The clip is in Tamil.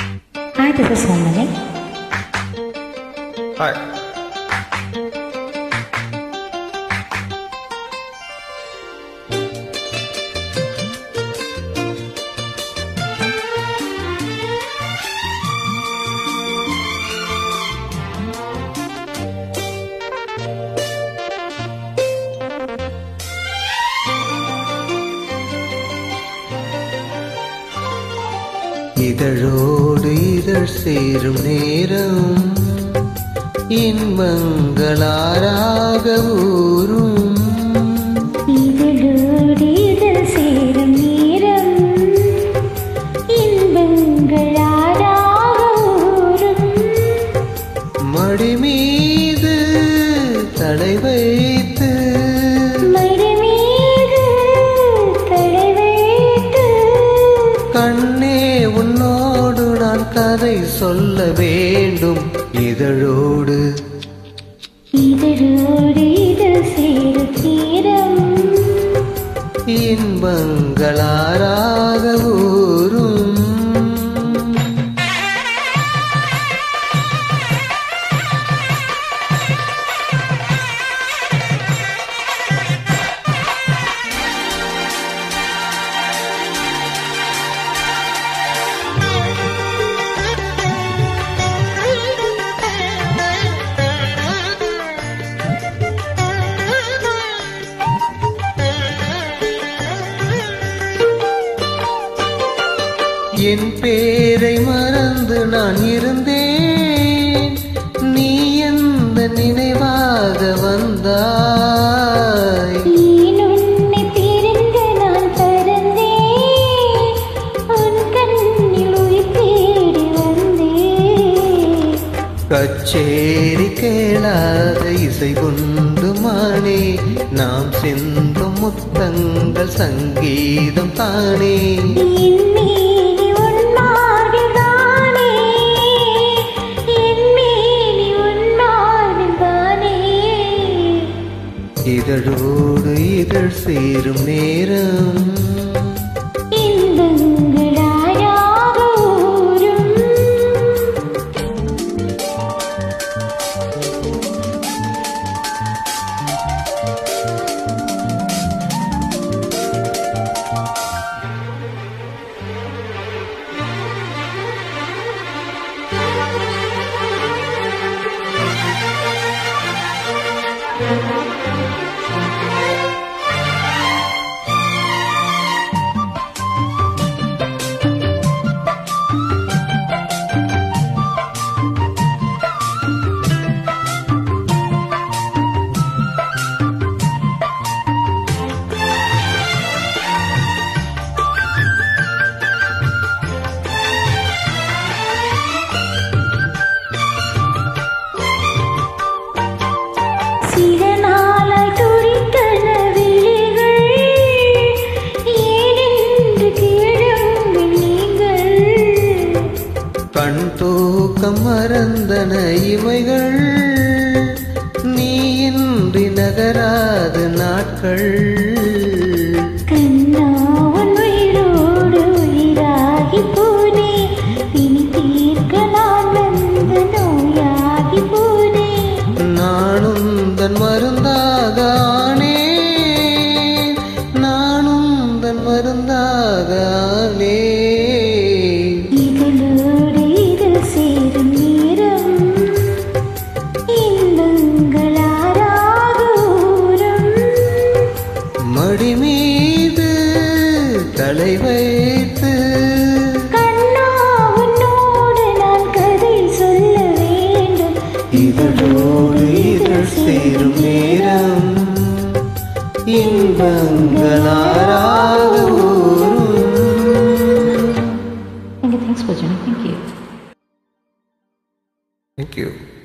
Hi, this is Somani. Hi. இதழோடு இதழ் சேரும் நேரம் இன்பங்களாராக ஊரும் இதழோடு இதழ் சேரும் நேரம் இன்பங்கள் ஆறாக ஊறும் மடி மீது தலை வைத்து மடி மீது தலை வைத்து கண்ணே உன்னோடு நான் கதை சொல்ல வேண்டும் இதழோடு இதழோடு இதழ் சேரும் நேரம் இன்பங்களாராக ஊரும் என் பேரை மறந்து நான் இருந்தேன் நீ எந்த நினைவாக வந்தாய் ஏன் உன்னை பிரிந்து நான் பறந்தேன் உன் கண்ணில் உயிர் தேடி வந்தேன் கச்சேரி கேளாத இசை கொண்டு மானே நாம் சிந்தும் முத்தங்கள் சங்கீதம் தானே என் மேனி உன் மார்பில்தானே, என் மேனி உன் மார்பில்தானே. இதழோடு இதழ் சேரும் நேரம் இன்பங்கள் ஆறாக ஊறும். சில நாளாய் துடித்தன விழிகள், ஏனென்று கேளுங்கள் நீங்கள் கண் தூக்கம் மறந்தன இமைகள் நீ இன்றி நகராத நாட்கள் கண்ணா உன் உயிரோடு உயிராகி போனே பிணி தீர்க்க நான் வந்த நோயாகி போனே நானும் தன் மருந்தாக ஆனேன் நானும் தன் மருந்தாக ஆனேன் இதழோடு இதழ் சேரும் நேரம் இன்பங்கள் ஆறாக ஊறும் மடி மீது தலை வைத்து கண்ணா உன்னோடு நான் கதை சொல்ல வேண்டும் இதழோடு இதழ் சேரும் நேரம் இன்பங்களாராக ஊரும் Okay, thanks for joining. Thank you. Thank you.